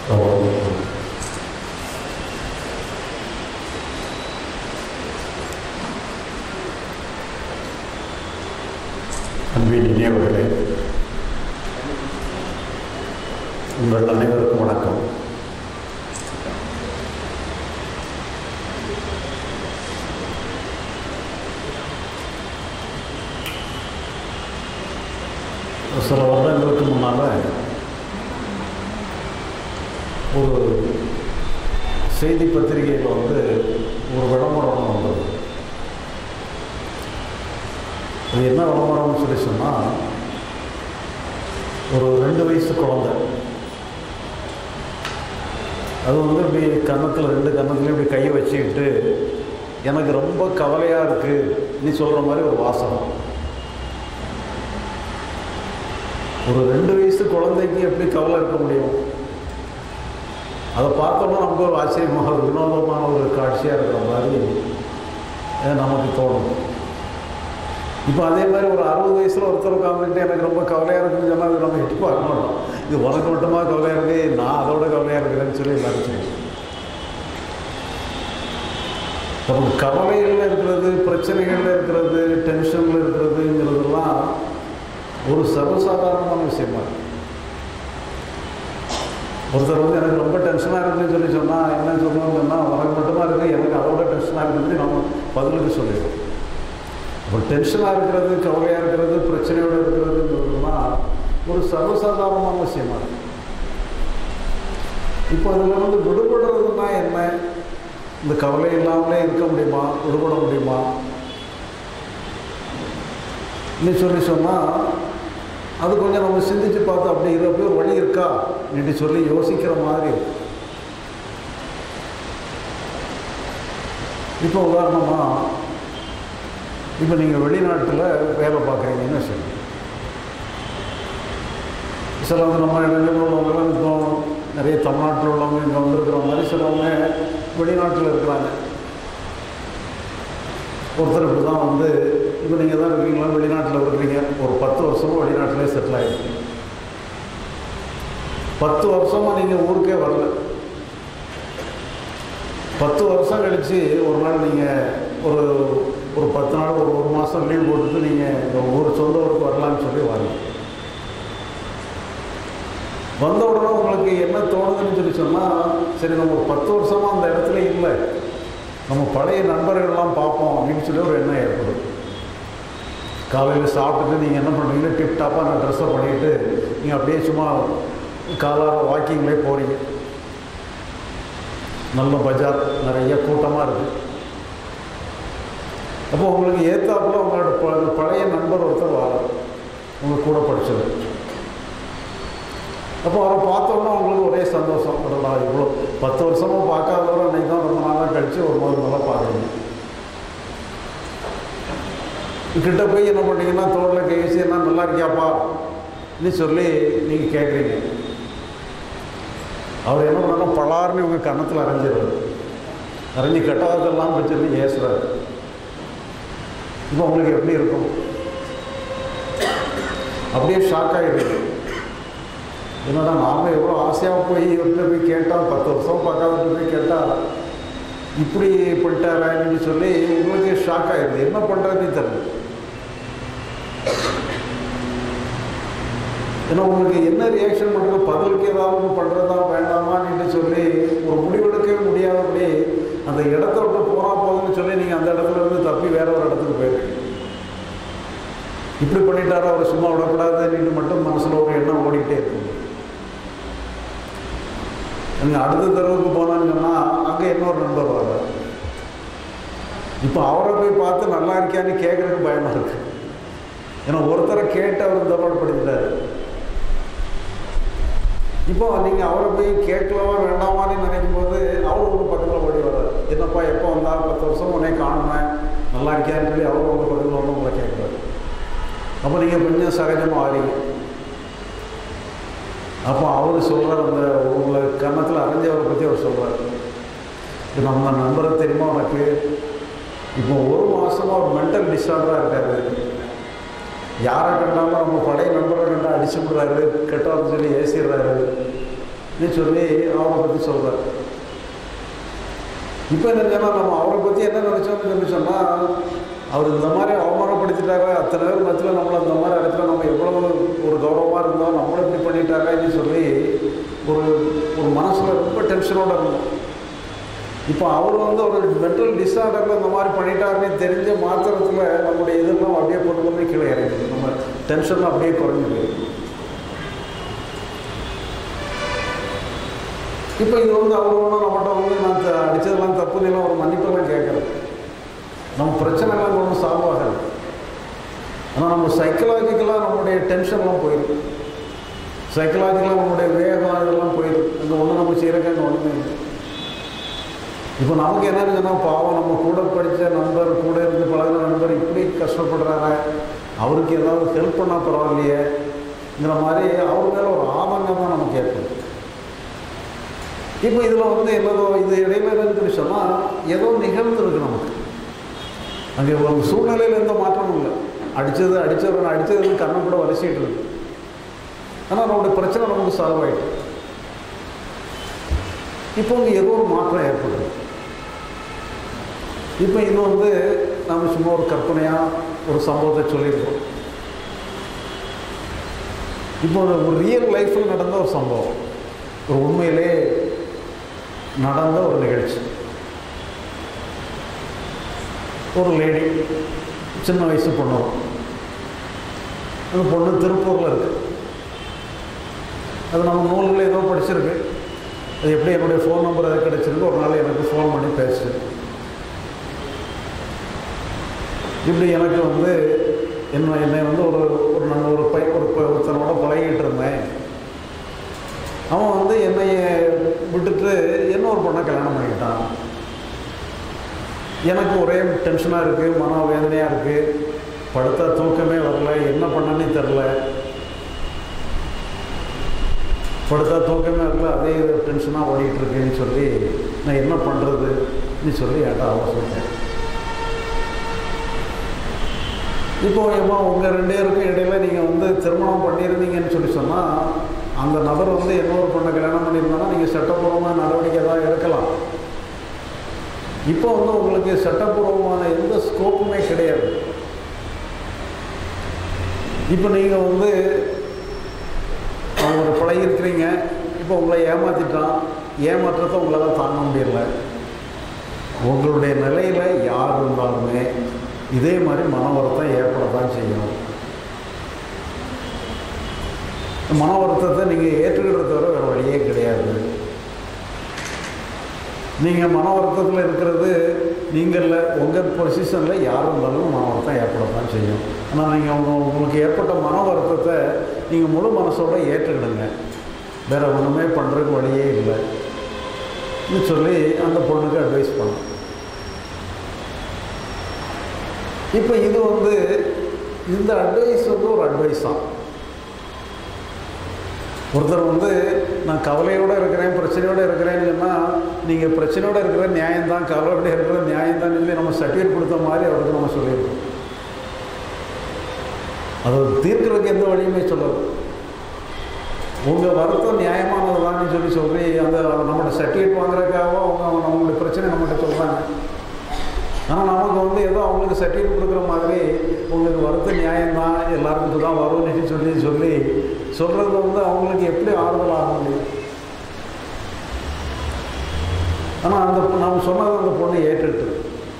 அன்பின் இனியவர்களே உங்கள் அனைவருக்கும் வணக்கம் சில வருடங்களுக்கு முன்னால் ஒரு செய்தி பத்திரிகையில் வந்து ஒரு விளம்பரம் வந்தது அது என்ன விளம்பரம்னு சொல்லி சொன்னால் ஒரு ரெண்டு வயசு குழந்தை அது வந்து இப்படி கன்னத்தில் ரெண்டு கன்னத்துலையும் இப்படி கையை வச்சுக்கிட்டு எனக்கு ரொம்ப கவலையாக இருக்குது நீ சொல்கிற மாதிரி ஒரு வாசகம் ஒரு ரெண்டு வயசு குழந்தைக்கு எப்படி கவலை இருக்க முடியும் அதை பார்த்தோம்னா நமக்கு ஒரு ஆச்சரியமாக ஒரு வினோதமான ஒரு காட்சியாக இருக்கிற மாதிரி அஹ், நமக்கு தோணும் இப்போ அதே மாதிரி ஒரு அறுபது வயசில் ஒருத்தர் உட்காந்துட்டு எனக்கு ரொம்ப கவலையாக இருக்குன்னு சொன்னால் அது நம்ம எட்டி பார்க்க மாட்டோம் இது உனக்கு மட்டுமா கவலையாக இருக்கு நான் அதோட கவலையாக இருக்கிறேன்னு சொல்லி எல்லாரும் சொல்லுவோம் நமக்கு கவலைகளில் இருக்கிறது பிரச்சனைகளில் இருக்கிறது டென்ஷனில் இருக்கிறதுங்கிறதெல்லாம் ஒரு சர்வசாதாரணமான விஷயமா இருக்கு ஒருத்தர் வந்து எனக்கு ரொம்ப டென்ஷனாக இருக்குன்னு சொல்லி சொன்னால் என்னன்னு சொல்லணும்னு சொன்னால் உனக்கு மட்டுமா இருக்குது எனக்கு அதோட டென்ஷனாக இருக்குன்னு நம்ம பதிலுக்கு சொல்லிடுவோம் அப்போ டென்ஷனாக இருக்கிறது கவலையாக இருக்கிறது பிரச்சனையோடு இருக்கிறதுங்கிறதுலாம் ஒரு சர்வசாதாரணமான விஷயமா இருக்கு இப்போ அதில் வந்து விடுபடுறதுனா என்ன இந்த கவலை இல்லாமலே இருக்க முடியுமா விடுபட முடியுமா இன்னும் சொல்லி சொன்னால் அது கொஞ்சம் நம்ம சிந்திச்சு பார்த்து அப்படி இருப்ப ஒரு வழி இருக்கா என்று சொல்லி யோசிக்கிற மாதிரி இருக்கு இப்போ உதாரணமாக இப்போ நீங்கள் வெளிநாட்டில் வேலை பார்க்குறீங்கன்னு சொல்லி சில வந்து நம்ம இடங்களில் உள்ளவங்கலாம் இப்போ நிறைய தமிழ்நாட்டில் உள்ளவங்க இங்கே வந்திருக்கிற மாதிரி சிலவங்க வெளிநாட்டில் இருக்கிறாங்க ஒருத்தர் இப்படி தான் வந்து இப்போ நீங்கள் தான் இருக்கீங்களா வெளிநாட்டில் இருக்கிறீங்க ஒரு பத்து வருஷமாக வெளிநாட்டிலே செட்டில் ஆகிருக்கீங்க பத்து வருஷமாக நீங்கள் ஊருக்கே வரல பத்து வருஷம் கழித்து ஒரு நாள் நீங்கள் ஒரு ஒரு பத்து நாள் ஒரு ஒரு மாதம் லீவ் போட்டுட்டு நீங்கள் இந்த ஊர் சொந்த ஊருக்கு வரலான்னு சொல்லி வாங்க வந்த உடனே உங்களுக்கு என்ன தோணுதுன்னு சொல்லி சொன்னால் சரி நம்ம ஒரு பத்து வருஷமாக அந்த இடத்துல இல்லை நம்ம பழைய நண்பர்கள்லாம் பார்ப்போம் அப்படின்னு சொல்லி ஒரு எண்ணம் ஏற்படும் காலையில் சாப்பிட்டுட்டு நீங்கள் என்ன பண்ணுறீங்க டிப் டாப்பாக நான் ட்ரெஸ்ஸை பண்ணிட்டு நீங்கள் அப்படியே சும்மா காலார வாக்கிங்லேயே போகிறீங்க நல்ல பஜார் நிறைய கூட்டமாக இருக்குது அப்போ உங்களுக்கு ஏத்தாப்புல உங்களோட ப- பழைய நண்பர் ஒருத்தர் வர உங்கள் கூட படிச்சது அப்போ அவரை பார்த்தோன்னா உங்களுக்கு ஒரே சந்தோஷம் அடடா இவ்வளோ பத்து வருஷமாக பார்க்காதவரை அன்னைக்கு தான் ரொம்ப நாளாக கழித்து ஒரு முதல் முதல்ல பார்க்குறீங்க கிட்ட போய் என்ன பண்ணீங்கன்னா தோளில் கை வச்சு என்ன நல்லா இருக்கியாப்பா நீ சொல்லி நீங்கள் கேட்குறீங்க அவர் என்ன பண்ணாலும் பலார்னு உங்கள் கன்னத்தில் அரைஞ்சிடுறாரு அரைஞ்சி கெட்டதெல்லாம் போய் சொல்லி ஏசுறாரு இப்போ உங்களுக்கு எப்படி இருக்கும் அப்படியே ஷாக் ஆகிடுது என்னடா நாம எவ்வளோ ஆசையாக போய் இவர்கிட்ட போய் கேட்டால் பத்து வருஷம் பார்க்காத போய் கேட்டால் இப்படி பண்ணிட்டாரான்னு சொல்லி உங்களுக்கு ஷாக் ஆகிடுது என்ன பண்ணுறதுன்னு தெரியல ஏன்னா உங்களுக்கு என்ன ரியாக்ஷன் பண்ணுறது பதிலுக்கு ஏதாவது பண்ணுறதா வேண்டாமான்னு சொல்லி ஒரு முடிவெடுக்கவே முடியாதபடி அந்த இடத்த விட்டு போனா போதுன்னு சொல்லி நீங்கள் அந்த இடத்துல இருந்து தப்பி வேற ஒரு இடத்துக்கு போயிருக்கீங்க இப்படி பண்ணிட்டாரா அவர் சும்மா விடக்கூடாதுன்னு மட்டும் மனசில் ஒரு எண்ணம் ஓடிக்கிட்டே இருக்கும் நீங்கள் அடுத்த தெருவுக்கு போனான்னு சொன்னால் அங்கே இன்னொரு நண்பர் வர்றார் இப்போ அவரை போய் பார்த்து நல்லா இருக்கியான்னு கேட்குறதுக்கு பயமாக இருக்கு ஏன்னா ஒருத்தரை கேட்டு அவர் தபாடுபடுத்திட்டார் இப்போ நீங்கள் அவரை போய் கேட்கலாமா வேண்டாமான்னு நினைக்கும் போது அவர் உங்கள் பக்கத்தில் ஓடி வர்றார் என்னப்பா எப்போ வந்தா பத்து வருஷம் உடனே காணுமே நல்லா இருக்கியான்னு சொல்லி அவர் உங்கள் பக்கத்தில் வந்து உங்களை கேட்குறாரு அப்போ நீங்கள் கொஞ்சம் சகஜமாக ஆறீங்க அப்போ அவர் சொல்கிறார் அந்த உங்களை கன்னத்தில் அரைஞ்சவரை பற்றி அவர் சொல்கிறார் இது நம்ம நண்பரை தெரியுமா உனக்கு இப்போ ஒரு மாதமாக ஒரு மென்டல் டிஸார்டராக இருக்காரு யாரை கண்டாலும் நம்ம பழைய நண்பரை கண்டா அடிச்சு விடுறாரு கெட்டவர்னு சொல்லி ஏசிடுறாரு நீ சொல்லி அவரை பற்றி சொல்கிறார் இப்போ என்னன்னா நம்ம அவரை பற்றி என்ன நினச்சோம்னு சொல்லி சொன்னால் அவர் இந்த மாதிரி அவமானப்படுத்திட்டாரா அத்தனை பேர் மத்தியில் நம்மளை அந்த மாதிரி இடத்துல நம்ம எவ்வளவு ஒரு கௌரவமாக இருந்தோம் நம்மளும் இப்படி பண்ணிட்டாரான்னு சொல்லி ஒரு ஒரு மனசில் ரொம்ப டென்ஷனோடு இருந்தோம் இப்போ அவர் வந்து ஒரு மென்டல் டிஸார்டரில் இந்த மாதிரி பண்ணிட்டாருன்னு தெரிஞ்ச மாத்திரத்தில் நம்முடைய இதெல்லாம் அப்படியே கொண்டு கொண்டு கீழே இறங்குது நம்ம டென்ஷன்லாம் அப்படியே குறைஞ்சு போயிடும் இப்போ இது வந்து அவர் ஒன்றும் நம்மகிட்ட வந்து நான் த- அடிச்சதெல்லாம் தப்புன்னு ஒரு மன்னிப்பெல்லாம் கேட்குறேன் நம்ம பிரச்சனைலாம் ஒன்றும் சால்வ் ஆகாது ஆனால் நம்ம சைக்கலாஜிக்கலாக நம்முடைய டென்ஷன்லாம் போயிடும் சைக்கலாஜிக்கலாக நம்முடைய வேகம் இதெல்லாம் போயிடும் அங்கே ஒன்றும் நம்ம செய்கிறக்கு அங்கே ஒன்றுமே இல்லை இப்போ நமக்கு என்னன்னு சொன்னால் பாவம் நம்ம கூட படித்த நண்பர் கூட இருந்து பழகின நண்பர் இப்படி கஷ்டப்படுறாங்க அவருக்கு ஏதாவது ஹெல்ப் பண்ணால் பரவாயில்லையேங்கிற மாதிரி அவர் மேலே ஒரு ஆதங்கம் தான் நமக்கு ஏற்படும் இப்போ இதில் வந்து என்னதோ இது இடையில என்னன்னு சொன்னால் ஏதோ நிகழ்ந்துருக்கு நமக்கு அங்கே ஒரு சூழ்நிலையில் எந்த மாற்றமும் இல்லை அடித்தது அடித்தவன் அடித்தது கண்ணை கூட வலிச்சிட்டு இருக்கு ஆனால் நம்மளுடைய பிரச்சனை நமக்கு சால்வ் ஆகிட்டு இப்போ இங்கே ஏதோ ஒரு மாற்றம் ஏற்படுது இப்போ இது வந்து நம்ம சும்மா ஒரு கற்பனையாக ஒரு சம்பவத்தை சொல்லியிருக்கோம் இப்போ ஒரு ஒரு ரியல் லைஃப்பில் நடந்த ஒரு சம்பவம் ஒரு உண்மையிலே நடந்த ஒரு நிகழ்ச்சி ஒரு லேடி சின்ன வயசு பொண்ணு அந்த பொண்ணு திருப்பூரில் இருக்கு அது நம்ம நூல்களில் ஏதோ படிச்சிருக்கு அது எப்படி என்னுடைய ஃபோன் நம்பர் அது கிடச்சிருக்கு ஒரு நாள் எனக்கு ஃபோன் பண்ணி பேசு இப்படி எனக்கு வந்து என்ன என்னை வந்து ஒரு ஒரு நான் ஒரு பை ஒரு ப- ஒருத்தனோட பழகிட்டு இருந்தேன் அவன் வந்து என்னைய விட்டுட்டு இன்னொரு பொண்ணை கல்யாணம் பண்ணிக்கிட்டான் எனக்கு ஒரே டென்ஷனாக இருக்குது மன வேதனையாக இருக்குது படுத்தா தூக்கமே வரல என்ன பண்ணனே தெரில படுத்தா தூக்கமே வரல அதே டென்ஷனாக ஓடிட்டு இருக்குன்னு சொல்லி நான் என்ன பண்ணுறதுன்னு சொல்லி ஏட்டா அவ சொல்லிட்டேன் இப்போ ஏமா உங்கள் ரெண்டு பேருக்கும் இடையில நீங்கள் வந்து திருமணம் பண்ணியிருந்தீங்கன்னு சொல்லி சொன்னால் அந்த நபர் வந்து இன்னொரு பொண்ணை கல்யாணம் பண்ணியிருந்தாங்கன்னா நீங்கள் சட்டப்பூர்வமான நடவடிக்கை தான் எடுக்கலாம் இப்போ வந்து உங்களுக்கு சட்டப்பூர்வமான எந்த ஸ்கோப்புமே கிடையாது இப்போ நீங்கள் வந்து அவங்க பழகிருக்கிறீங்க இப்போ உங்களை ஏமாற்றிட்டான் ஏமாற்றத்தை உங்களால் தாங்க முடியல உங்களுடைய நிலையில் யார் இருந்தாலுமே இதே மாதிரி மன வருத்தம் ஏற்பட தான் செய்யும் மன வருத்தத்தை நீங்கள் ஏற்றுக்கிறத தவிர வேறு வழியே கிடையாது நீங்கள் மன வருத்தத்தில் இருக்கிறது நீங்களில் உங்கள் பொசிஷனில் யார் இருந்தாலும் மன வருத்தம் ஏற்பட தான் செய்யும் ஆனால் நீங்கள் உங்க உங்களுக்கு ஏற்பட்ட மன வருத்தத்தை நீங்கள் முழு மனசோட ஏற்றுக்கிடுங்க வேறு ஒன்றுமே பண்ணுறதுக்கு வழியே இல்லை ன்னு சொல்லி அந்த பொண்ணுக்கு அட்வைஸ் பண்ணோம் இப்போ இது வந்து இந்த அட்வைஸ் வந்து ஒரு அட்வைஸ் தான் ஒருத்தர் வந்து நான் கவலையோடு இருக்கிறேன் பிரச்சனையோடு இருக்கிறேன்னு சொன்னால் நீங்கள் பிரச்சனையோடு இருக்கிற நியாயம்தான் கவலையோடு இருக்கிற நியாயம்தான் சொல்லி நம்ம சர்டிஃபிகேட் கொடுத்த மாதிரி அவருக்கு நம்ம சொல்லியிருக்கோம் அதை தீர்க்கிறதுக்கு எந்த வழியுமே சொல்லலை உங்கள் வருத்தம் நியாயமானது தான் சொல்லி சொல்லி அந்த நம்மளோட சர்டிஃபிகேட் வாங்குறதுக்காக அவங்க நம்மளுடைய பிரச்சனை நம்மகிட்ட சொல்கிறாங்க ஆனால் நமக்கு வந்து ஏதோ அவங்களுக்கு சர்டிஃபிகேட் கொடுக்குற மாதிரி உங்களுக்கு வருத்த நியாயம்தான் எல்லாருக்கும் தான் வரும்னு சொல்லி சொல்லி சொல்கிறது வந்து அவங்களுக்கு எப்படி ஆறுதல் ஆக முடியும் ஆனால் அந்த பொ- நாம் சொன்னதை அந்த பொண்ணு ஏற்றுட்டு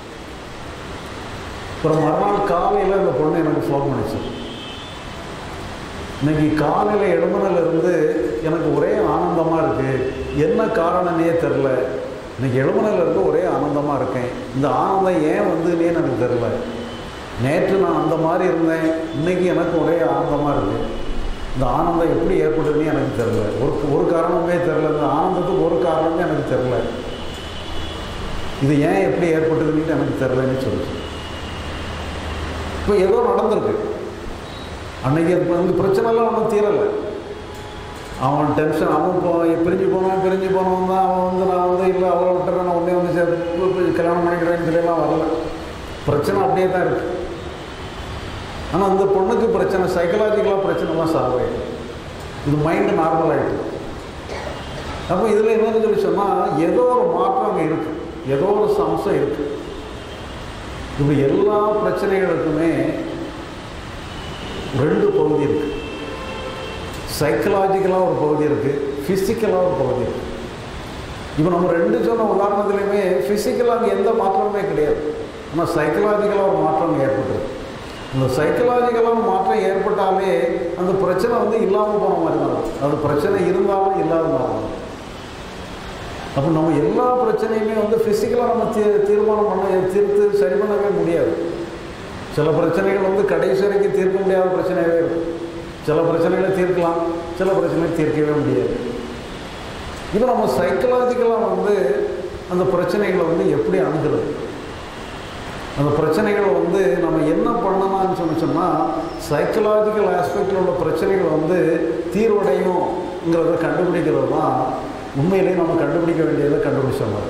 அப்புறம் மறுநாள் காலையில் அந்த பொண்ணு எனக்கு ஃபோன் பண்ணிச்சு இன்னைக்கு காலையில் எழுமணில் இருந்து எனக்கு ஒரே ஆனந்தமாக இருக்குது என்ன காரணமே தெரில இன்னைக்கு எழுமணில் இருந்து ஒரே ஆனந்தமாக இருக்கேன் இந்த ஆனந்தம் ஏன் வந்ததுன்னே எனக்கு தெரில நேற்று நான் அந்த மாதிரி இருந்தேன் இன்னைக்கு எனக்கு ஒரே ஆனந்தமாக இருக்குது இந்த ஆனந்தம் எப்படி ஏற்படுதுன்னு எனக்கு தெரில ஒரு ஒரு காரணமே தெரில இந்த ஆனந்தத்துக்கு ஒரு காரணமே எனக்கு தெரில இது ஏன் எப்படி ஏற்பட்டதுன்னு எனக்கு தெரிலன்னு சொல்லுச்சு இப்போ ஏதோ நடந்திருக்கு அன்னைக்கு அது வந்து பிரச்சனைலாம் ஒன்றும் தீரலை அவன் டென்ஷன் அவன் இப்போ பிரிஞ்சு போனவன் பிரிஞ்சு போனவன் தான் அவன் வந்து நான் வந்து இல்லை அவளை விட்டுறேன் நான் உடனே வந்து சேர்த்து கல்யாணம் பண்ணிக்கிறேன்னு சொல்லியெல்லாம் வரல பிரச்சனை அப்படியே தான் இருக்குது ஆனால் அந்த பொண்ணுக்கு பிரச்சனை சைக்கலாஜிக்கலாக பிரச்சனைலாம் சால்வ் ஆகிட்டு இது மைண்டு நார்மல் ஆகிட்டு அப்போ இதில் என்னன்னு சொல்லி சொன்னால் ஏதோ ஒரு மாற்றம் அங்கே இருக்குது ஏதோ ஒரு அம்சம் இருக்குது இப்போ எல்லா பிரச்சனைகளுக்குமே ரெண்டு பகுதி இருக்குது சைக்கலாஜிக்கலாக ஒரு பகுதி இருக்குது ஃபிசிக்கலாக ஒரு பகுதி இருக்குது இப்போ நம்ம ரெண்டு சொன்ன உதாரணத்துலையுமே ஃபிசிக்கலாக அங்கே எந்த மாற்றமுமே கிடையாது ஆனால் சைக்கலாஜிக்கலாக ஒரு மாற்றம் ஏற்பட்டுது அந்த சைக்கலாஜிக்கலான மாற்றம் ஏற்பட்டாலே அந்த பிரச்சனை வந்து இல்லாமல் போன மாதிரி தான் இருக்கும். அது பிரச்சனை இருந்தாலும் இல்லாத மாதிரி தான் அப்போ நம்ம எல்லா பிரச்சனையுமே வந்து ஃபிசிக்கலாக நம்ம தீ தீர்மானம் பண்ண தீர்த்து சரி பண்ணவே முடியாது சில பிரச்சனைகள் வந்து கடைசி வரைக்கும் தீர்க்க முடியாத பிரச்சனையாகவே இருக்கும் சில பிரச்சனைகளை தீர்க்கலாம் சில பிரச்சனைகளை தீர்க்கவே முடியாது இப்போ நம்ம சைக்கலாஜிக்கலாக வந்து அந்த பிரச்சனைகளை வந்து எப்படி அணுகிறது அந்த பிரச்சனைகள் வந்து நம்ம என்ன பண்ணலாம்னு சொல்லி சொன்னால் சைக்கலாஜிக்கல் ஆஸ்பெக்டில் உள்ள பிரச்சனைகள் வந்து தீர்வடையும்ங்கிறத கண்டுபிடிக்கிறது தான் உண்மையிலேயே நம்ம கண்டுபிடிக்க வேண்டியதை கண்டுபிடிச்சவங்க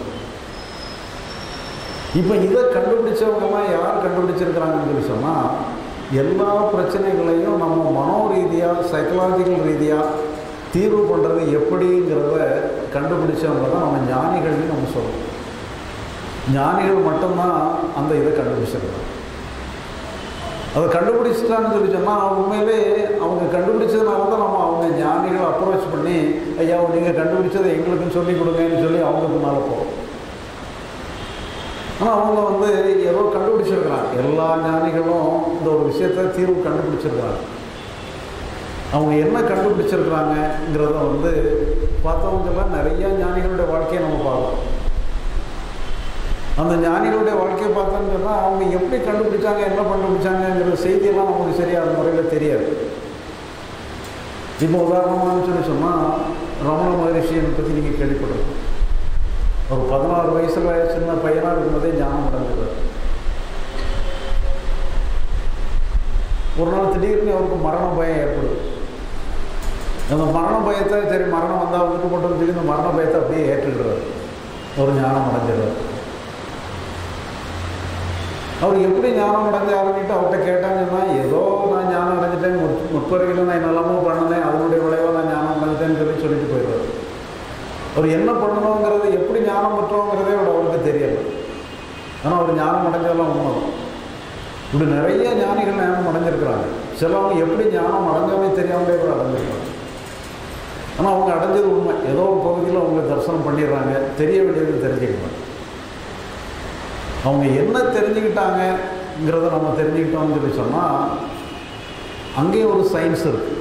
இப்போ இதை கண்டுபிடிச்சவங்கலாம் யார் கண்டுபிடிச்சிருக்கிறாங்கன்னு சொல்லி சொன்னால் எல்லா பிரச்சனைகளையும் நம்ம மனோ ரீதியாக சைக்கலாஜிக்கல் ரீதியாக தீர்வு பண்ணுறது எப்படிங்கிறத கண்டுபிடிச்சவங்க தான் நம்ம ஞானிகள்னு நம்ம சொல்கிறோம் ஞானிகள் மட்டும்தான் அந்த இதை கண்டுபிடிச்சிருக்காங்க அதை கண்டுபிடிச்சிட்டான்னு சொல்லி சொன்னால் உண்மையிலே அவங்க கண்டுபிடிச்சதுனால தான் நம்ம அவங்க ஞானிகளை அப்ரோச் பண்ணி ஐயா நீங்கள் கண்டுபிடிச்சதை எங்களுக்கும் சொல்லி கொடுங்கன்னு சொல்லி அவங்க பின்னால் போகிறோம் ஆனால் அவங்க வந்து ஏதோ கண்டுபிடிச்சிருக்கிறாங்க எல்லா ஞானிகளும் இந்த ஒரு விஷயத்தை தீர்வு கண்டுபிடிச்சிருக்கிறாங்க அவங்க என்ன கண்டுபிடிச்சிருக்கிறாங்கங்கிறத வந்து பார்த்தவங்கெல்லாம் நிறைய ஞானிகளுடைய வாழ்க்கையை நம்ம பார்க்கலாம் அந்த ஞானிகளுடைய வாழ்க்கையை பார்த்தோன்னு சொன்னால் அவங்க எப்படி கண்டுபிடிச்சாங்க என்ன கண்டுபிடிச்சாங்கங்கிற செய்தியெல்லாம் நமக்கு சரியான முறையில் தெரியாது இப்போ உதாரணமானு சொல்லி சொன்னால் ரமண மகரிஷியை பற்றி நீங்கள் கேள்விப்பட்டிருக்கோம் ஒரு பதினாறு வயசுல சின்ன பையனாக இருக்கும்போதே ஞானம் அடைஞ்சிருக்காரு ஒரு நாள் திடீர்னு அவருக்கு மரண பயம் ஏற்படுது அந்த மரண பயத்தை சரி மரணம் வந்தால் வந்துட்டு போட்டோம் சொல்லி இந்த மரண பயத்தை அப்படியே ஏற்றுக்கிறார் ஒரு ஞானம் அடைஞ்சிடுறார் அவர் எப்படி ஞானம் அடைஞ்சாருன்னுட்டு அவர்கிட்ட கேட்டாங்கன்னா ஏதோ நான் ஞானம் அடைஞ்சிட்டேன் முற் முற்பரையில் நான் என்னெல்லாமோ பண்ணினேன் அதனுடைய விளைவாக நான் ஞானம் அடைஞ்சிட்டேன்னு சொல்லி சொல்லிட்டு போயிடுவார் அவர் என்ன பண்ணணுங்கிறது எப்படி ஞானம் பெற்றோங்கிறதே அவர் அவருக்கு தெரியல ஆனால் அவர் ஞானம் அடைஞ்சதெல்லாம் உண்மைதான் இப்படி நிறைய ஞானிகள் ஞானம் அடைஞ்சிருக்கிறாங்க சிலவங்க எப்படி ஞானம் அடைஞ்சாலே தெரியாமலே கூட அடைஞ்சிருக்காங்க ஆனால் அவங்க அடைஞ்சது உண்மை ஏதோ ஒரு பகுதியில் அவங்க தரிசனம் பண்ணிடுறாங்க தெரிய வேண்டியது தெரிஞ்சுக்கிறாங்க அவங்க என்ன தெரிஞ்சுக்கிட்டாங்கங்கிறத நம்ம தெரிஞ்சுக்கிட்டோம்னு சொல்லி சொன்னால் அங்கேயும் ஒரு சயின்ஸ் இருக்குது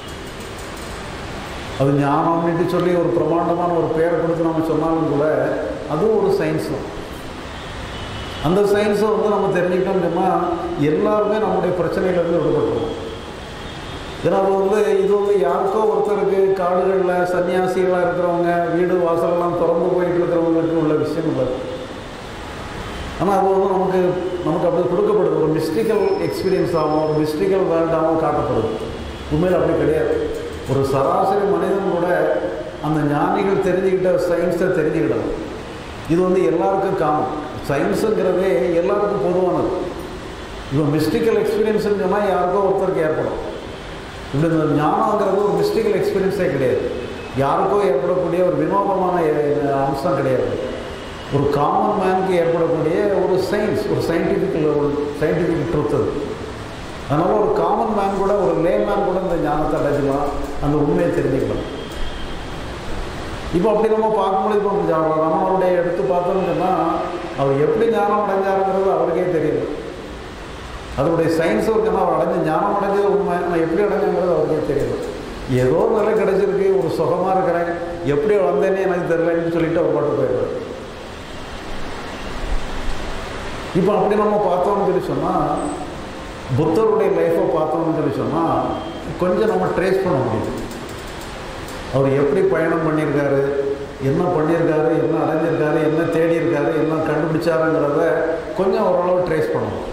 அது ஞானம்னுட்டு சொல்லி ஒரு பிரமாண்டமான ஒரு பேரை கொடுத்து நம்ம சொன்னாலும் கூட அதுவும் ஒரு சயின்ஸ் தான் அந்த சயின்ஸை வந்து நம்ம தெரிஞ்சுக்கிட்டோம்னு சொன்னால் எல்லாருமே நம்முடைய பிரச்சனையிலேருந்து விடுபட்டுருவோம் ஏன்னா அது வந்து இது வந்து யாருக்கோ ஒருத்தருக்கு காடுகளில் சன்னியாசிகளாக இருக்கிறவங்க வீடு வாசலெல்லாம் திறந்து போயிட்டு இருக்கிறவங்களுக்கு உள்ள விஷயம் இல்லை ஆனால் அது வந்து நமக்கு நமக்கு அப்படி கொடுக்கப்படுது ஒரு மிஸ்டிக்கல் எக்ஸ்பீரியன்ஸாகவும் ஒரு மிஸ்டிக்கல் வேர்ல்டாகவும் காட்டப்படுது உண்மையில் அப்படி கிடையாது ஒரு சராசரி மனிதன் கூட அந்த ஞானிகள் தெரிஞ்சுக்கிட்ட சயின்ஸை தெரிஞ்சுக்கிடலாம் இது வந்து எல்லாருக்கும் காமன் சயின்ஸுங்கிறதே எல்லாருக்கும் பொதுவானது இப்போ மிஸ்டிக்கல் எக்ஸ்பீரியன்ஸ்னு சொன்னால் யாருக்கோ ஒருத்தருக்கு ஏற்படும் இப்படி இந்த ஞானங்கிறது ஒரு மிஸ்டிக்கல் எக்ஸ்பீரியன்ஸே கிடையாது யாருக்கோ ஏற்படக்கூடிய ஒரு வினோதமான அம்சம் கிடையாது ஒரு காமன் மேனுக்கு ஏற்படக்கூடிய ஒரு சயின்ஸ் ஒரு சயின்டிஃபிக் ஒரு சயின்டிஃபிக் ட்ரூத் அது அதனால் ஒரு காமன் மேன் கூட ஒரு லே மேன் கூட இந்த ஞானத்தை அடைஞ்சிக்கலாம் அந்த உண்மையை தெரிஞ்சுக்கலாம் இப்போ அப்படி நம்ம பார்க்கும்போது இப்போ ரமணருடைய எடுத்து பார்த்தோம்னு சொன்னால் அவர் எப்படி ஞானம் அடைஞ்சாருங்கிறது அவருக்கே தெரியல அதனுடைய சயின்ஸ் இருக்குன்னா அவர் அடைஞ்ச ஞானம் அடைஞ்சது உண்மை ஆனால் எப்படி அடைஞ்சுங்கிறது அவருக்கே தெரியல ஏதோ நிலை கிடைச்சிருக்கு ஒரு சுகமாக இருக்கிறேன் எப்படி வந்தேனே எனக்கு தெரியலன்னு சொல்லிட்டு அவர் பாட்டு போயிடுறாரு இப்போ அப்படி நம்ம பார்த்தோம்னு சொல்லி சொன்னால் புத்தருடைய லைஃப்பை பார்த்தோம்னு சொல்லி சொன்னால் கொஞ்சம் நம்ம ட்ரேஸ் பண்ண முடியும் அவர் எப்படி பயணம் பண்ணியிருக்காரு என்ன பண்ணியிருக்காரு என்ன அடைஞ்சிருக்காரு என்ன தேடி இருக்காரு என்ன கண்டுபிடிச்சாருங்கிறத கொஞ்சம் ஓரளவு ட்ரேஸ் பண்ணணும்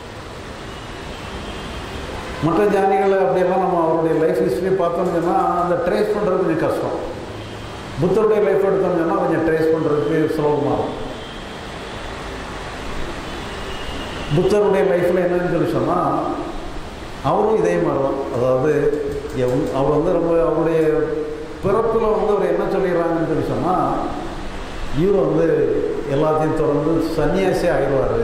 மற்ற ஜானிகளை அப்படியெல்லாம் நம்ம அவருடைய லைஃப் ஹிஸ்ட்ரி பார்த்தோம்னு சொன்னால் அந்த ட்ரேஸ் பண்ணுறது கொஞ்சம் கஷ்டம் புத்தருடைய லைஃப் எடுத்தோம்னு சொன்னால் கொஞ்சம் ட்ரேஸ் பண்ணுறதுக்கு சுலபமாக இருக்கும் புத்தருடைய லைஃப்பில் என்னன்னு சொல்லி சொன்னால் அவரும் இதே மாதிரி தான் அதாவது எவ் அவர் வந்து ரொம்ப அவருடைய பிறப்பில் வந்து அவர் என்ன சொல்லிடுறாங்கன்னு சொல்லி சொல்லி சொன்னால் இவர் வந்து எல்லாத்தையும் தொடர்ந்து சன்னியாசி ஆயிடுவார்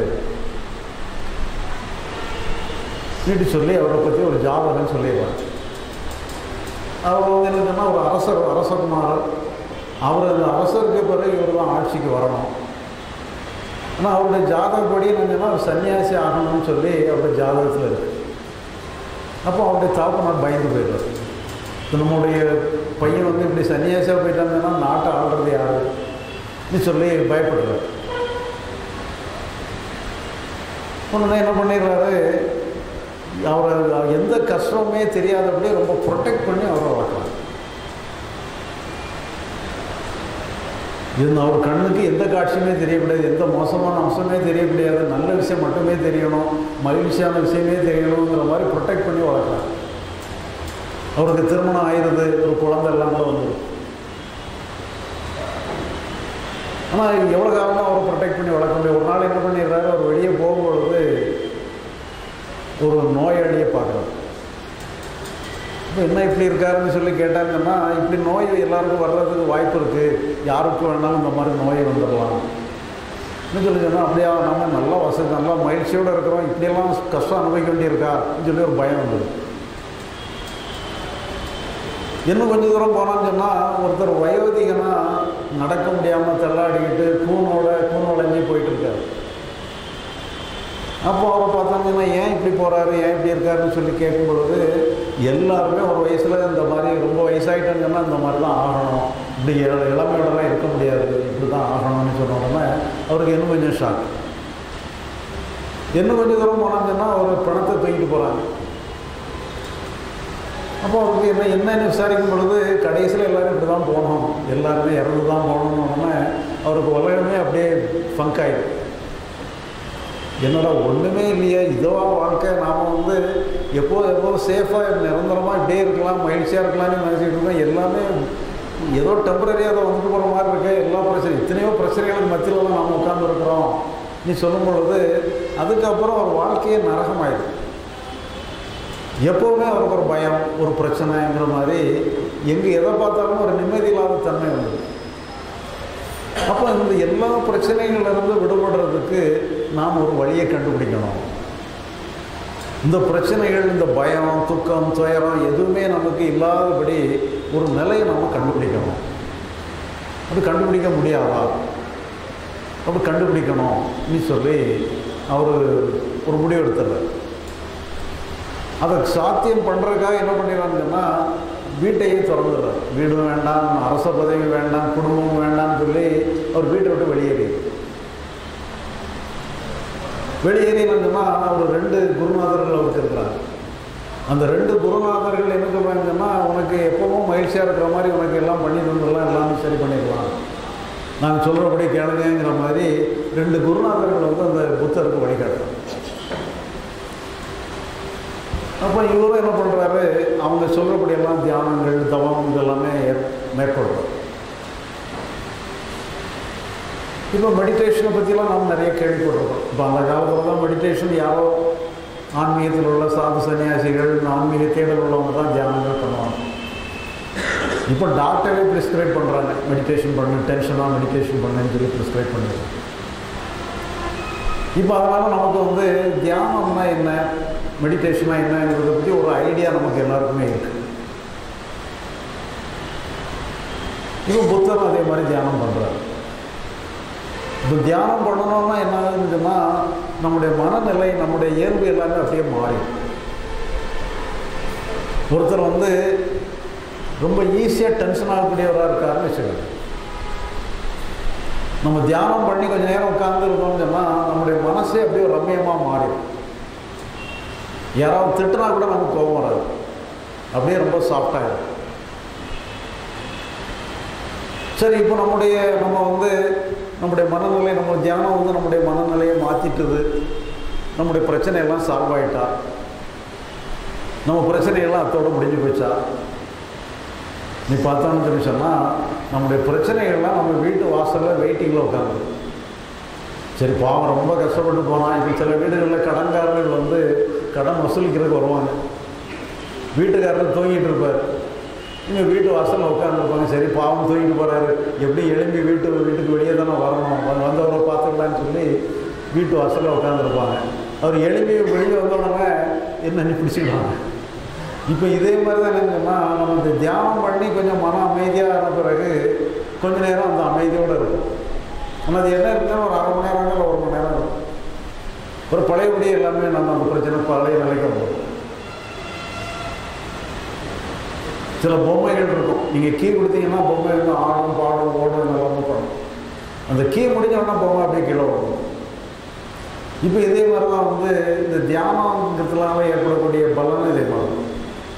நீட்டு சொல்லி அவரை பற்றி ஒரு ஜாதகம் சொல்லிடுவார் அவர் வந்து என்ன சொன்னால் ஒரு அரசர் அரசகுமாரர் அவர் அந்த அரசருக்கு பிறகு இவர் தான் ஆட்சிக்கு வரணும் ஆனால் அவருடைய ஜாதகப்படி என்னன்னா அவர் சன்னியாசி ஆகணும்னு சொல்லி அவருடைய ஜாதகத்தில் இருக்கு அப்போ அவருடைய தாப்பனார் பயந்து போயிடுறார் இப்ப நம்முடைய பையன் வந்து இப்படி சன்னியாசியாக போயிட்டாங்கன்னா நாட்டை ஆள்றது யாரு ன்னு சொல்லி பயப்படுறாரு உடனே என்ன பண்ணிடுறாரு அவரை எந்த கஷ்டமுமே தெரியாதபடி ரொம்ப ப்ரொடெக்ட் பண்ணி அவரை வளர்க்குறாரு இது அவர் கண்ணுக்கு எந்த காட்சியுமே தெரியக்கூடாது எந்த மோசமான அம்சமே தெரியக்கூடாது நல்ல விஷயம் மட்டுமே தெரியணும் மகிழ்ச்சியான விஷயமே தெரியணுங்கிற மாதிரி ப்ரொடெக்ட் பண்ணி வளர்க்குறாரு அவருக்கு திருமணம் ஆயிடுது ஒரு குழந்தை எல்லாம் கூட வந்துடும் ஆனால் எவ்வளோ காலம் தான் அவரை ப்ரொடெக்ட் பண்ணி வளர்க்க முடியும் ஒரு நாள் என்ன பண்ணிடுறாரு அவர் வெளியே போகும்பொழுது ஒரு நோயாளியை பார்க்குறாரு இப்போ என்ன இப்படி இருக்காருன்னு சொல்லி கேட்டாங்கன்னா இப்படி நோய் எல்லாருக்கும் வர்றதுக்கு வாய்ப்பு இருக்குது யாருக்கு வேணாலும் இந்த மாதிரி நோயை வந்துடலாம் இன்னும் சொல்லி சொன்னால் அப்படியா நம்ம நல்லா வசதி நல்லா மகிழ்ச்சியோடு இருக்கிறோம் இப்படியெல்லாம் கஷ்டம் அனுபவிக்க வேண்டியிருக்கா சொல்லி ஒரு பயம் வந்தது இன்னும் கொஞ்சம் தூரம் போனான்னு சொன்னால் ஒருத்தர் வயோதிகனா நடக்க முடியாமல் தள்ளாடிக்கிட்டு கூனோட கூனோடஞ்சி போயிட்டு இருக்காரு அப்போ அவரை பார்த்தாங்கன்னா ஏன் இப்படி போகிறாரு ஏன் இப்படி இருக்காருன்னு சொல்லி கேட்கும் பொழுது எல்லாருமே ஒரு வயசில் இந்த மாதிரி ரொம்ப வயசாகிட்டேன்னு சொன்னால் இந்த மாதிரி தான் ஆகணும் இப்படி இள- இளமையோடலாம் இருக்க முடியாது இப்படி தான் ஆகணும்னு சொன்ன உடனே அவருக்கு இன்னும் கொஞ்சம் ஷாக் இன்னும் கொஞ்சம் தூரம் போனான்னு சொன்னால் அவர் பணத்தை தூக்கிட்டு போகிறாங்க அப்போ அவருக்கு என்ன என்னன்னு விசாரிக்கும் பொழுது கடைசியில் எல்லாரும் இப்படி தான் போகணும் எல்லாருமே இறந்து தான் போகணும்னு உடனே அவருக்கு உலகமே அப்படியே ஃபங்க் ஆயிடும் என்னடா ஒன்றுமே இல்லையே இதுவா வாழ்க்கை நாம் வந்து எப்போ எப்போ சேஃபாக நிரந்தரமாக இப்படியே இருக்கலாம் மகிழ்ச்சியாக இருக்கலாம்னு நினச்சிட்டு இருக்கோம் எல்லாமே ஏதோ டெம்பரரியாக அதை வந்துட்டு போகிற மாதிரி இருக்கு எல்லா பிரச்சனை இத்தனையோ பிரச்சனைகளுக்கு மத்தியில் தான் நாம் உட்காந்துருக்குறோம் நீ சொல்லும் பொழுது அதுக்கப்புறம் ஒரு வாழ்க்கையே நரகமாயிடும் எப்போவுமே அவருக்கு ஒரு பயம் ஒரு பிரச்சனைங்கிற மாதிரி எங்கே எதை பார்த்தாலும் ஒரு நிம்மதி இல்லாத தன்மை வந்தது அப்போ இந்த எல்லா பிரச்சனைகள்லேருந்து விடுபடுறதுக்கு நாம் ஒரு வழியை கண்டுபிடிக்கணும் இந்த பிரச்சனைகள் இந்த பயம் துக்கம் துயரம் எதுவுமே நமக்கு இல்லாதபடி ஒரு நிலையை நம்ம கண்டுபிடிக்கணும் அது கண்டுபிடிக்க முடியாதா அப்படி கண்டுபிடிக்கணும் நீ சொல்லி அவர் ஒரு முடிவு எடுத்துடுறார் அதை சாத்தியம் பண்ணுறதுக்காக என்ன பண்ணிடுறாங்கன்னா வீட்டையே திறந்துடுறார் வீடும் வேண்டாம் அரச பதவி வேண்டாம் குடும்பம் வேண்டாம்னு சொல்லி அவர் வீட்டை விட்டு வெளியேறியது வெளியேறினா அவர் ரெண்டு குருநாதர்கள் அவருக்கு இருக்கிறாங்க அந்த ரெண்டு குருநாதர்கள் என்ன சொல்கிறாங்கன்னா உனக்கு எப்பவும் மகிழ்ச்சியாக இருக்கிற மாதிரி உனக்கு எல்லாம் பண்ணி தந்துடலாம் எல்லாமே சரி பண்ணிடலாம் நாங்கள் சொல்கிறபடி கேளுங்கிற மாதிரி ரெண்டு குருநாதர்கள் வந்து அந்த புத்தருக்கு வழிகாட்டுறாங்க அப்போ இவரும் என்ன பண்ணுறாரு அவங்க சொல்கிறபடியெல்லாம் தியானங்கள் தவம் இதெல்லாமே மேற்கொள்கிறார் இப்போ மெடிடேஷனை பற்றிலாம் நாம் நிறைய கேள்விப்பட்டிருக்கோம் இப்போ அந்த காலத்தில் தான் மெடிடேஷன் யாரோ ஆன்மீகத்தில் உள்ள சாது சன்னியாசிகள் ஆன்மீக தேடல் உள்ளவங்க தான் தியானங்கள் பண்ணுவாங்க இப்போ டாக்டரே ப்ரிஸ்கிரைப் பண்ணுறாங்க மெடிடேஷன் பண்ணு டென்ஷனாக மெடிடேஷன் பண்ணுன்னு சொல்லி ப்ரிஸ்கிரைப் பண்ணுறாங்க இப்போ அதனால் நமக்கு வந்து தியானம்னா என்ன மெடிடேஷனா என்னங்கிறத பற்றி ஒரு ஐடியா நமக்கு எல்லாருக்குமே இருக்குது இப்போ புத்தரும் அதே மாதிரி தியானம் பண்ணுறாரு இப்போ தியானம் பண்ணணும்னா என்ன ஆகுதுன்னு சொன்னால் நம்முடைய மனநிலை நம்முடைய இயல்பு எல்லாமே அப்படியே மாறிடும் ஒருத்தர் வந்து ரொம்ப ஈஸியாக டென்ஷன் ஆகக்கூடியவராக இருக்காருன்னு வச்சுக்கோங்க நம்ம தியானம் பண்ணி கொஞ்ச நேரம் உட்கார்ந்து இருக்கோம்னு சொன்னால் நம்முடைய மனசே அப்படியே ரம்மியமாக மாறிடும் யாராவது திட்டினா கூட நமக்கு கோபம் வராது அப்படியே ரொம்ப சாஃப்டாகிடும் சரி இப்போ நம்முடைய நம்ம வந்து நம்முடைய மனநிலை நம்ம தியானம் வந்து நம்முடைய மனநிலையை மாற்றிட்டுது நம்முடைய பிரச்சனையெல்லாம் சால்வ் ஆகிட்டா நம்ம பிரச்சனையெல்லாம் அத்தோட முடிஞ்சு போச்சா நீ பார்த்தான்னு சொல்லி சொன்னால் நம்முடைய பிரச்சனைகள்லாம் நம்ம வீட்டு வாசலில் வெயிட்டிங்கில் உட்காந்து சரி பாவம் ரொம்ப கஷ்டப்பட்டு போனான் இப்போ சில வீடுகளில் கடன்காரர்கள் வந்து கடன் வசூலிக்கிறதுக்கு வருவாங்க வீட்டுக்காரர் தூங்கிட்டு இருப்பார் இங்கே வீட்டு வாசலில் உட்காந்துருப்பாங்க சரி பாவம் பாவம் தூக்கிட்டு போகிறாரு எப்படி எழும்பி வீட்டு வீட்டுக்கு வெளியே தானே வரணும் வந்து- வந்தவரை பார்த்துக்கலான்னு சொல்லி வீட்டு வாசலில் உட்காந்துருப்பாங்க அவர் எழும்பி வெளியே வந்தோடனே என்ன நீ பிடிச்சிடுவாங்க இப்போ இதே மாதிரி தான் என்னங்கன்னா நம்ம இந்த தியானம் பண்ணி கொஞ்சம் மன அமைதியாக ஆன பிறகு கொஞ்ச நேரம் அந்த அமைதியோடு இருக்கும் ஆனால் அது என்ன இருந்தாலும் ஒரு அரை மணி நேரம் இல்லை ஒரு மணி நேரம் இருக்கும் ஒரு பழையபடி எல்லாமே நம்ம அந்த பிரச்சனை பழைய நிலைக்கு வந்துடும் சில பொம்மைகள் இருக்கும் நீங்கள் கீ கொடுத்தீங்கன்னா பொம்மை வந்து ஆடும் பாடும் ஓடும் எல்லாமே பண்ணும் அந்த கீ முடிஞ்ச உடனே பொம்மை அப்படியே கீழே வரும் இப்போ இதே மாதிரி தான் வந்து இந்த தியானங்கிறதுனால ஏற்படக்கூடிய பலன் இதே மாதிரி தான்.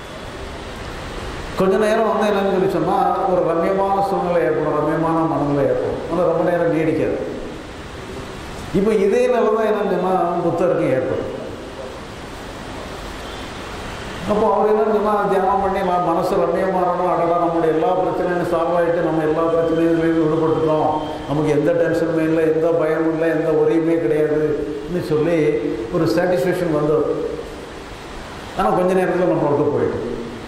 கொஞ்ச நேரம் வந்து என்னன்னு சொல்லி சொன்னால் ஒரு ரம்யமான சூழ்நிலை ஏற்படும் ரம்யமான மனநிலை ஏற்படும் ஆனால் ரொம்ப நேரம் நீடிக்காது இப்போ இதே நிலை தான் என்னன்னு சொன்னால் புத்தருக்கும் ஏற்படும் அப்போ அவர் என்னன்னு சொன்னால் தியானம் பண்ணி நான் மனசு ரம்யமாகணும் அடடா நம்மளுடைய எல்லா பிரச்சனையும் சால்வ் ஆகிட்டு நம்ம எல்லா பிரச்சனையிலையும் விடுபட்டுட்டோம் நமக்கு எந்த டென்ஷனுமே இல்லை எந்த பயமும் இல்லை எந்த ஒரியுமே கிடையாதுன்னு சொல்லி ஒரு சாட்டிஸ்ஃபேக்ஷன் வந்தது ஆனால் கொஞ்ச நேரத்தில் நம்ம விட்டு போயிட்டோம்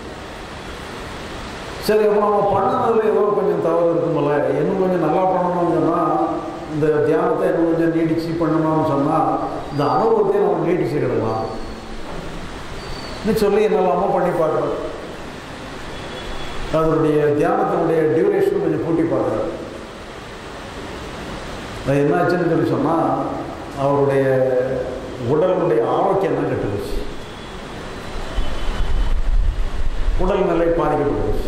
சரி அப்போ நம்ம பண்ணதில் ஏதோ கொஞ்சம் தவறு இருக்குமில்ல இன்னும் கொஞ்சம் நல்லா பண்ணணும்னு சொன்னால் இந்த தியானத்தை இன்னும் கொஞ்சம் நீடிச்சு பண்ணணும்னு சொன்னால் இந்த அனுபவத்தை நம்ம நீடிச்சுக்கிடலாம் இன்னும் சொல்லி என்னெல்லாமோ பண்ணி பார்க்குறோம் அதனுடைய தியானத்தினுடைய டியூரேஷன் கொஞ்சம் கூட்டி பார்க்குறாரு அது என்னாச்சுன்னு சொல்லி சொன்னால் அவருடைய உடலுடைய ஆரோக்கியம் தான் கெட்டுருச்சு உடல் நிலை பாதிக்கப்பட்டுருச்சு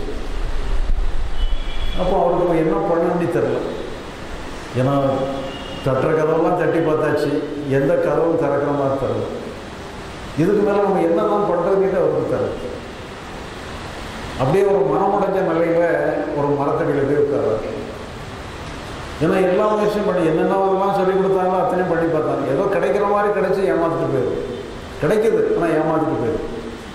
அப்போ அவருக்கு என்ன பண்ணணும்னு தெரில ஏன்னா தட்டுற கதவெல்லாம் தட்டி பார்த்தாச்சு எந்த கதவும் திறக்கிற மாதிரி தெரியல இதுக்கு மேலே நம்ம என்ன தான் பண்ணுறதுக்கிட்ட அவருக்கு தெரியல அப்படியே ஒரு மனமுடைஞ்ச நிலையில் ஒரு மரத்தடியில் போய் உட்கார்றாரு ஏன்னா எல்லா முயற்சியும் பண்ணி என்னென்னலாம் சொல்லி கொடுத்தாங்களோ அத்தனையும் பண்ணி பார்த்தாங்க ஏதோ கிடைக்கிற மாதிரி கிடைச்சி ஏமாத்திட்டு போயிடும் கிடைக்குது ஆனால் ஏமாத்திட்டு போயிடும்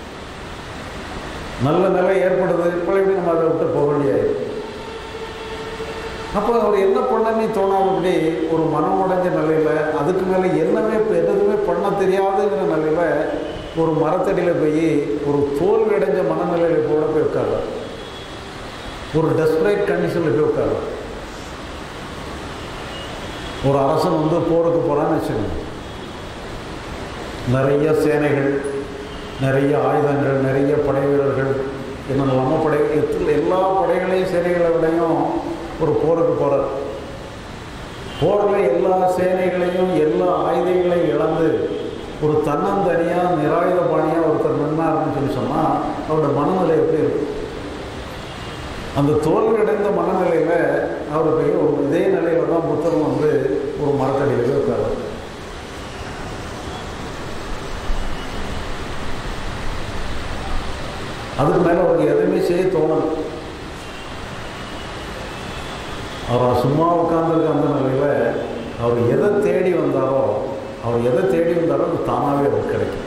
நல்ல நிலை ஏற்படுது பழையபடி நம்ம அதை விட்டு போக வேண்டியாயிடும் அப்போ அவர் என்ன பண்ணனே தோணாதபடி ஒரு மனம் உடைஞ்ச நிலையில் அதுக்கு மேலே என்னமே இப்போ எதுவுமே பண்ண தெரியாதுங்கிற நிலையில் ஒரு மரத்தடியில் போய் ஒரு தோல்வி அடைஞ்ச மனநிலையில் கூட போய் உட்கார்றார் ஒரு டெஸ்பரேட் கண்டிஷனில் போய் உட்கார்றார் ஒரு அரசன் வந்து போருக்கு போகிறான்னு வச்சுக்கோங்க நிறைய சேனைகள் நிறைய ஆயுதங்கள் நிறைய படை வீரர்கள் என்ன நம்ம படை எத்தனை எல்லா படைகளையும் சேனைகளை விடையும் ஒரு போருக்கு போகிறார் போரில் எல்லா சேனைகளையும் எல்லா ஆயுதங்களையும் இழந்து ஒரு தன்னந்தனியாக நிராயுத பாணியாக ஒருத்தர் நின்னாருன்னு சொல்லி சொன்னால் அவரோட மனநிலை எப்படி இருக்கும் அந்த தோல்வி அடைந்த மனநிலையில் அவர் போய் ஒரு இதே நிலையில் தான் புத்தகம் வந்து ஒரு மரத்தடியில் போய் உட்கார்றாரு அதுக்கு மேலே அவருக்கு எதுவுமே செய்ய தோணலை அவர் சும்மா உட்கார்ந்துருக்க அந்த நிலையில் அவர் எதை தேடி வந்தாரோ அவர் எதை தேடி வந்தாரோ அது தானாகவே அவருக்கு கிடைக்கும்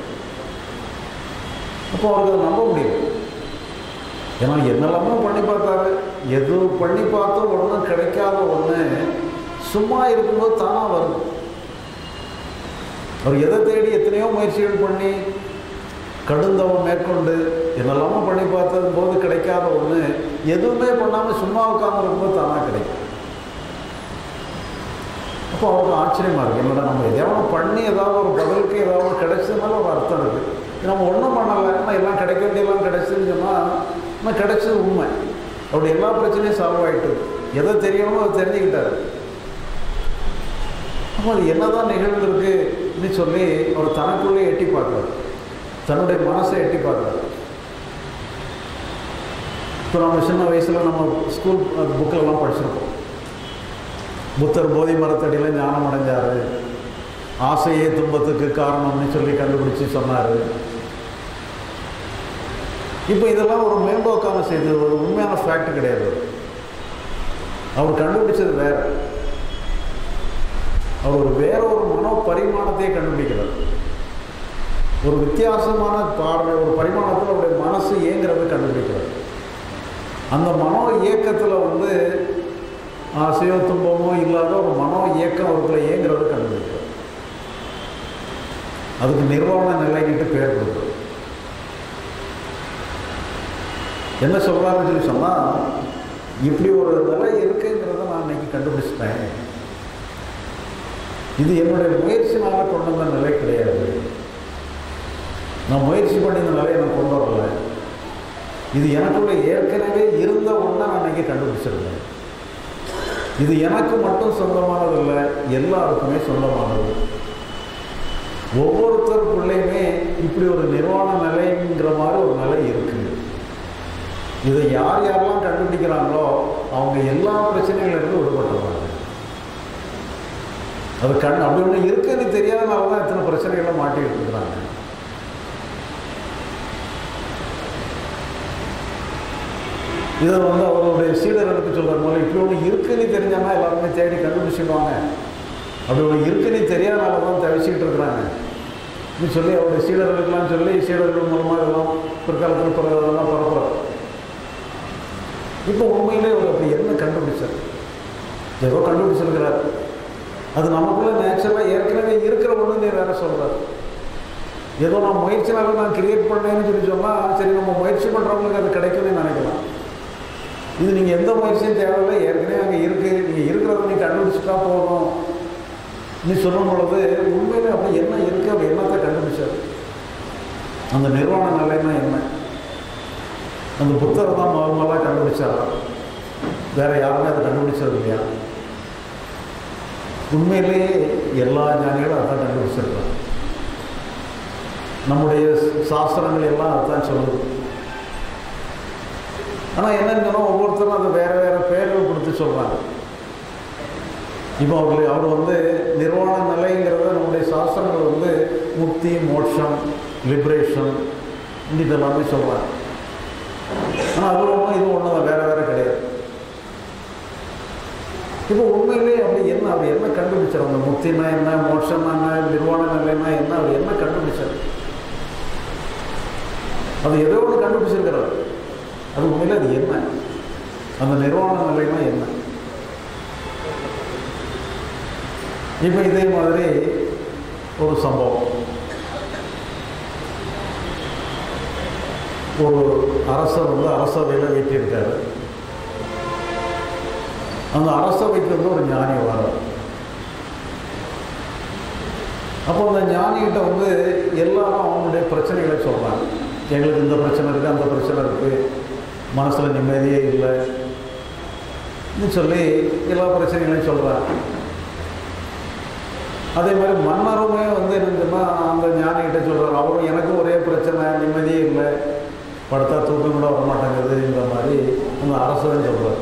அப்போ அவருக்கு அதை நம்ப முடியும் ஏன்னா என்னெல்லாமோ பண்ணி பார்த்தாரு எது பண்ணி பார்த்தும் ஒன்றும் கிடைக்காத ஒன்று சும்மா இருக்கும்போது தானாக வருது அவர் எதை தேடி எத்தனையோ முயற்சிகள் பண்ணி கடுந்தவம் மேற்கொண்டு என்னெல்லாமோ பண்ணி பார்த்தது போது கிடைக்காத ஒன்று எதுவுமே பண்ணாமல் சும்மா உட்காந்துருக்கும்போது தானாக கிடைக்கும் அப்போ அவருக்கு ஆச்சரியமாக இருக்குது என்னடா நம்ம எதையாவது பண்ணி ஏதாவது ஒரு பதிலுக்கு ஏதாவது கிடைச்சதுனால ஒரு அர்த்தம் இருக்குது நம்ம ஒன்றும் பண்ணலை ஆனால் எல்லாம் கிடைக்க வேண்டியெல்லாம் கிடைச்சதுன்னு சொன்னால் ஆனால் கிடைச்சது உண்மை அவருடைய எல்லா பிரச்சனையும் சால்வ் ஆகிட்டு எதை தெரியணுமோ அதை தெரிஞ்சுக்கிட்டாரு அப்போ அது என்னதான் நிகழ்ந்திருக்குன்னு சொல்லி அவர் தனக்குள்ளே எட்டி பார்க்குறாரு தன்னுடைய மனசை எட்டி பார்க்குறாரு இப்போ நம்ம சின்ன வயசில் நம்ம ஸ்கூல் புக்கிலலாம் படிச்சிருக்கோம் புத்தர் போதி மரத்தடியில் ஞானம் அடைஞ்சார் ஆசையே துன்பத்துக்கு காரணம்னு சொல்லி கண்டுபிடிச்சி சொன்னார் இப்போ இதெல்லாம் ஒரு மேம்போக்கான செய்தி ஒரு உண்மையான ஃபேக்ட் கிடையாது அவர் கண்டுபிடிச்சது வேற அவர் ஒரு வேற ஒரு மனோ பரிமாணத்தையே கண்டுபிடிக்கிறார் ஒரு வித்தியாசமான பார்வை ஒரு பரிமாணத்தில் அவருடைய மனசு இயங்கிறத கண்டுபிடிக்கிறார் அந்த மனோ இயக்கத்தில் வந்து ஆசையோ துன்பமோ இல்லாத ஒரு மனோ இயக்கம் அவருக்குள்ள இயங்கிறத கண்டுபிடிக்கிறார் அதுக்கு நிர்வாண நிலைக்கிட்டு பேர் கொடுக்குறது என்ன சொல்கிறாருன்னு சொல்லி சொன்னால் இப்படி ஒரு நிலை இருக்குங்கிறத நான் இன்னைக்கு கண்டுபிடிச்சிட்டேன் இது என்னுடைய முயற்சினால கொண்டு வந்த நிலை கிடையாது நான் முயற்சி பண்ணி இந்த நிலையை நான் கொண்டு வரல இது எனக்குள்ள ஏற்கனவே இருந்த ஒன்றை நான் இன்னைக்கு கண்டுபிடிச்சிருக்கேன் இது எனக்கு மட்டும் சொந்தமானது இல்லை எல்லாருக்குமே சொந்தமானது ஒவ்வொருத்தருக்குள்ளேயுமே இப்படி ஒரு நிர்வாண நிலைங்கிற மாதிரி ஒரு நிலை இருக்குது இதை யார் யாரெல்லாம் கண்டுபிடிக்கிறாங்களோ அவங்க எல்லா பிரச்சனைகளிலிருந்து விடுபட்டுறாங்க அது கண் அப்படி ஒன்று இருக்குன்னு தெரியாதனால தான் இத்தனை பிரச்சனைகளை மாட்டிக்கிட்டு இருக்கிறாங்க இதை வந்து அவருடைய சீடர்களுக்கு சொல்கிற போல இப்படி ஒன்று இருக்குன்னு தெரிஞ்சோம்னா எல்லாருமே தேடி கண்டுபிடிச்சிடுவாங்க அப்படி ஒன்று இருக்குன்னு தெரியாதனால தான் தவிச்சிக்கிட்டு இருக்கிறாங்க இப்படி சொல்லி அவருடைய சீடர்களுக்கெல்லாம் சொல்லி சீடர்கள் மூலமாக இதெல்லாம் பிற்காலத்தில் பிறகுலாம் பரப்புறார் இப்போ உண்மையிலே அவர் அப்படி என்ன கண்டுபிடிச்சார் ஏதோ கண்டுபிடிச்சிருக்கிறார் அது நமக்குள்ள நேச்சுரலாக ஏற்கனவே இருக்கிற ஒன்று நீ வேற சொல்கிறார் ஏதோ நான் முயற்சினால நான் கிரியேட் பண்ணேன்னு சொல்லி சொன்னால் சரி நம்ம முயற்சி பண்ணுறவங்களுக்கு அது கிடைக்கும்னு நினைக்கலாம் இது நீங்கள் எந்த முயற்சியும் தேவையில்லை ஏற்கனவே அங்கே இருக்குது நீங்கள் இருக்கிறத நீ கண்டுபிடிச்சிட்டா போதும் நீ சொல்லும் பொழுது உண்மையிலே அப்படி என்ன இருக்குது அப்படி என்னத்தை கண்டுபிடிச்சார் அந்த நிர்வாண நிலைன்னா என்ன அந்த புத்தகம் தான் முதல் முதலாக கண்டுபிடிச்சாரா வேற யாருமே அதை கண்டுபிடிச்சது இல்லையா உண்மையிலேயே எல்லா ஞானிகளும் அதான் கண்டுபிடிச்சிருக்காங்க நம்முடைய சாஸ்திரங்கள் எல்லாம் அதான் சொல்லுது ஆனால் என்னன்னு சொன்னால் ஒவ்வொருத்தரும் அதை வேறு வேறு பேர்கள் கொடுத்து சொல்கிறாங்க இப்போ அவர்கள் அவர் வந்து நிர்வாண நிலைங்கிறத நம்முடைய சாஸ்திரங்கள் வந்து முக்தி மோட்சம் லிபரேஷன் இதெல்லாமே சொல்கிறாங்க ஆனால் அது ஒன்றும் இது ஒன்றும் தான் வேறு வேறு கிடையாது இப்போ உண்மையிலேயே அப்படி என்ன அவர் என்ன கண்டுபிடிச்சார் அந்த முக்தினா என்ன மோட்சம்னா என்ன நிர்வாண நிலைனா என்ன அவர் என்ன கண்டுபிடிச்சார் அது ஏதோ ஒன்று கண்டுபிடிச்சிருக்கிறார் அது உண்மையில் அது என்ன அந்த நிர்வாண நிலைனா என்ன இப்போ இதே மாதிரி ஒரு சம்பவம் ஒரு அரசர் வந்து அரசவையில் வீட்டியிருக்காரு அந்த அரசவைக்கு வந்து ஒரு ஞானி வரார் அப்போ அந்த ஞானிகிட்ட வந்து எல்லாரும் அவங்களுடைய பிரச்சனைகளை சொல்கிறாங்க எங்களுக்கு இந்த பிரச்சனை இருக்குது அந்த பிரச்சனை இருக்குது மனசில் நிம்மதியே இல்லை சொல்லி எல்லா பிரச்சனைகளையும் சொல்கிறாங்க அதே மாதிரி மன்னருமே வந்து என்னன்னா அந்த ஞானிகிட்ட சொல்கிறார் அவரும் எனக்கும் ஒரே பிரச்சனை நிம்மதியே இல்லை படுத்தா தூக்கம் கூட வர மாட்டேங்குதுங்கிற மாதிரி அந்த அரசன் சொல்கிறார்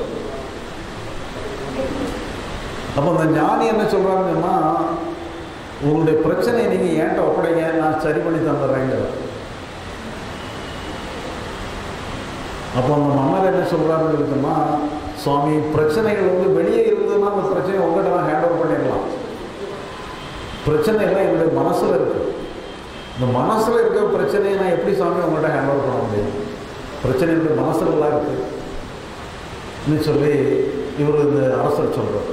அப்போ அந்த ஞானி என்ன சொல்கிறாங்கன்னா உங்களுடைய பிரச்சனையை நீங்கள் ஏன்ட்ட ஒப்படைங்க நான் சரி பண்ணி தந்துடுறேங்கிற அப்போ அந்த மன்னர் என்ன சொல்கிறாருன்னு இருக்குன்னா சுவாமி பிரச்சனைகள் வந்து வெளியே இருந்ததுன்னா அந்த பிரச்சனையை உங்கள்கிட்ட நான் ஹேண்ட் ஓவர் பண்ணிடலாம் பிரச்சனை எல்லாம் என்னுடைய மனசில் இருக்குது இந்த மனசில் இருக்கிற பிரச்சனையை நான் எப்படி சுவாமி உங்கள்கிட்ட ஹேண்ட் ஓவர் பண்ண முடியும் பிரச்சனை என்னுடைய மனசில் எல்லாம் இருக்குது சொல்லி இவர் இந்த அரசர் சொல்கிறார்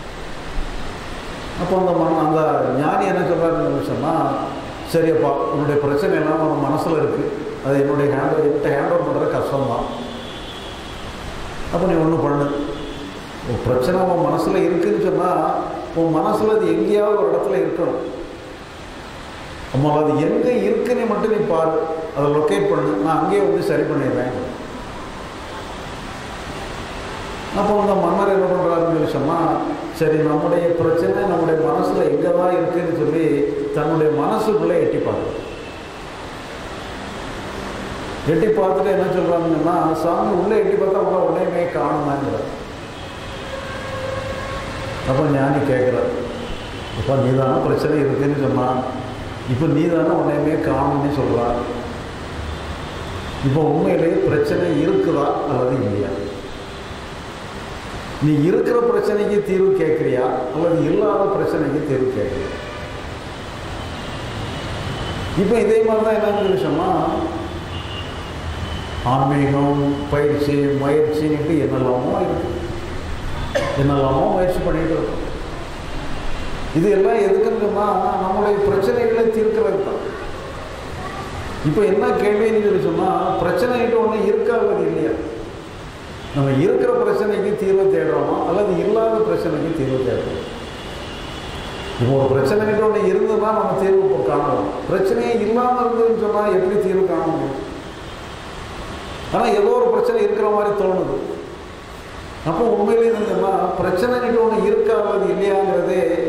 அப்போ அந்த மன அந்த ஞானி என்ன சொல்கிறாருன்னு சொன்னால் சரியப்பா உன்னுடைய பிரச்சனை எல்லாம் உன் மனசில் இருக்குது அது என்னுடைய ஹேண்ட் என்கிட்ட ஹேண்ட் ஓவர் பண்ணுறது கஷ்டம்தான் அப்போ நீ ஒன்று பண்ணு உன் பிரச்சனை உன் மனசில் இருக்குன்னு சொன்னால் உன் மனசில் அது எங்கேயாவது ஒரு இடத்துல இருக்கணும் அம்மா அது எங்கே இருக்குன்னு மட்டும் நீ பாரு அதை லொக்கேட் பண்ணு நான் அங்கேயே வந்து சரி பண்ணிடுறேன் அப்போ அந்த மன்னர் என்ன பண்ணுறாருன்னு சொல்லி சொன்னால் சரி நம்முடைய பிரச்சனை நம்முடைய மனசில் எங்கே தான் இருக்குன்னு சொல்லி தன்னுடைய மனசுக்குள்ளே எட்டி பார்க்குறோம் எட்டி பார்த்துட்டு என்ன சொல்கிறாங்கன்னா சாமி உள்ளே எட்டி பார்த்தா உள்ள உடனே காணுமாங்கிறார் அப்போ ஞானி கேட்குறார் அப்போ நீ தானே பிரச்சனை இருக்குன்னு சொன்னான் இப்போ நீ தானே உடனே காணும்னு சொல்கிறார் இப்போ உண்மையிலேயே பிரச்சனை இருக்குதா அல்லது இல்லையா நீ இருக்கிற பிரச்சனைக்கு தீர்வு கேட்குறியா அல்லது இல்லாத பிரச்சனைக்கு தீர்வு கேட்குறியா இப்போ இதே மாதிரி தான் என்னன்னு சொன்னால் ஆன்மீகம் பயிற்சி முயற்சின்ட்டு என்னெல்லாமோ இருக்கு என்னெல்லாமோ முயற்சி பண்ணிட்டு இருக்கோம் இது எல்லாம் எதுக்குன்னு சொன்னால் நம்மளுடைய பிரச்சனைகளை தீர்க்கிறது தான் இப்போ என்ன கேள்வின்னு சொல்லி சொன்னால் பிரச்சனைகிட்ட ஒன்று இருக்கா அல்லது இல்லையா நம்ம இருக்கிற பிரச்சனைக்கு தீர்வு தேடுறோமா அல்லது இல்லாத பிரச்சனைக்கு தீர்வு தேடுறோம் இப்போ ஒரு பிரச்சனைகிட்ட ஒன்று இருந்ததுன்னா நம்ம தீர்வு இப்போ காணலாம் பிரச்சனையே இல்லாமல் இருந்ததுன்னு சொன்னால் எப்படி தீர்வு காண முடியும் ஆனால் ஏதோ ஒரு பிரச்சனை இருக்கிற மாதிரி தோணுது அப்போ உண்மையிலே என்னன்னா பிரச்சனைகிட்ட ஒன்று இருக்கா அல்லது இல்லையாங்கிறதே